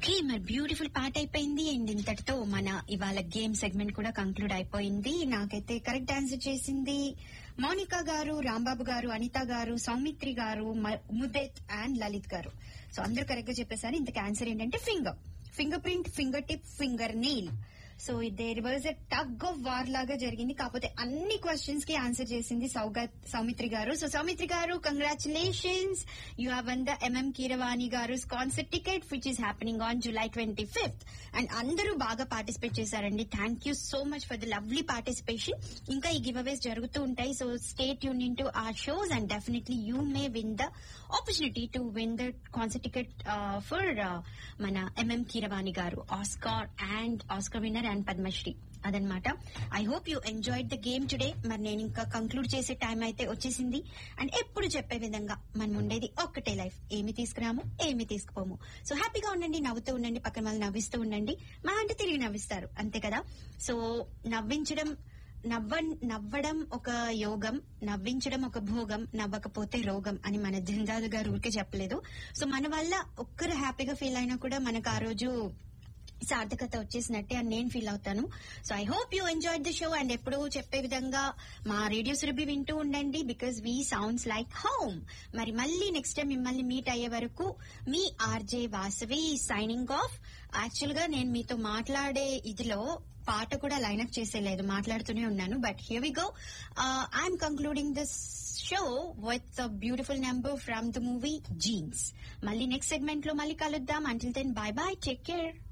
okay మరి beautiful పాట అయిపోయింది అండ్ ఇంతటితో మన ఇవాళ గేమ్ సెగ్మెంట్ కూడా కంక్లూడ్ అయిపోయింది నాకైతే కరెక్ట్ ఆన్సర్ చేసింది మౌనిక గారు రాంబాబు గారు అనిత గారు సౌమిత్రి గారు మ- ముదెత్ అండ్ లలిత్ గారు సో అందరూ కరెక్ట్ గా చెప్పేశారు ఇంతకు ఆన్సర్ ఏంటంటే finger fingerprint fingertip fingernail so there was a tug of war లాగా జరిగింది కాకపోతే అన్ని క్వశ్చన్స్ కి ఆన్సర్ చేసింది సౌగత్ సౌమిత్రి గారు సో సౌమిత్రి గారు congratulations you have won the MM Keeravani గారు concert ticket which is happening on July twenty fifth and అందరూ బాగా పార్టిసిపేట్ చేశారండి thank you so much for the lovely participation ఇంకా ఈ గివ్ అవేస్ జరుగుతూ ఉంటాయి సో స్టేట్ యూన్ into our shows and definitely you may win the opportunity to win the concert ticket for మన MM Keeravani గారు Oscar and Oscar winner and Padmashri అదనమాట I hope you enjoyed the game today మరి నేను ఇంకా conclude చేసే time అయితే వచ్చేసింది and ఎప్పుడు చెప్పే విధంగా మనం ఉండేది ఒక్కటే లైఫ్ ఏమి తీసుకురాము ఏమి తీసుకుపోము సో హ్యాపీగా ఉండండి నవ్వుతూ ఉండండి పక్కన వాళ్ళు నవ్విస్తూ ఉండండి మా అంటే తిరిగి నవ్విస్తారు అంతే కదా సో నవ్వించడం నవ్వ నవ్వడం ఒక యోగం నవ్వించడం ఒక భోగం నవ్వకపోతే రోగం అని మన జంజాలు గారు ఊరికే చెప్పలేదు సో మన వల్ల ఒక్కరు హ్యాపీగా ఫీల్ అయినా కూడా మనకు ఆ రోజు సార్థకత వచ్చేసినట్టే అని నేను ఫీల్ అవుతాను so I hope you enjoy the show and ఎప్పుడు చెప్పే విధంగా మా రేడియో సురభి వింటూ ఉండండి because we sounds like home మరి మళ్ళీ నెక్స్ట్ టైం మిమ్మల్ని మీట్ అయ్యే వరకు మీ RJ Vasavi signing off actual గా నేను మీతో మాట్లాడే ఇదిలో పాట కూడా లైనప్ చేసేలేదు మాట్లాడుతూనే ఉన్నాను but here we go I'm concluding this show with beautiful number from the movie Jeans మళ్ళీ నెక్స్ట్ సెగ్మెంట్ లో మళ్ళీ కలుద్దాం until then bye bye take care